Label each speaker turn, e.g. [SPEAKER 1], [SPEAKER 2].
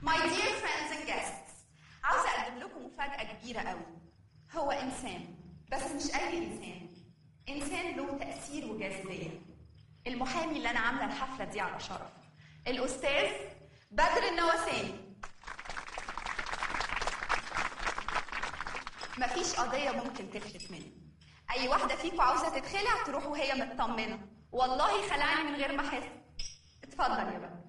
[SPEAKER 1] My dear friends and guests عاوزة أقدم لكم مفاجأة كبيرة قوي هو إنسان بس مش أي إنسان إنسان له تأثير وجاذبية المحامي اللي أنا عاملة الحفلة دي على شرف الأستاذ بدر النواساني مفيش قضية ممكن تفلت مني أي واحدة فيكم عاوزة تتخلع تروح وهي مطمنة والله خلعني من غير ما أحس اتفضل يا بدر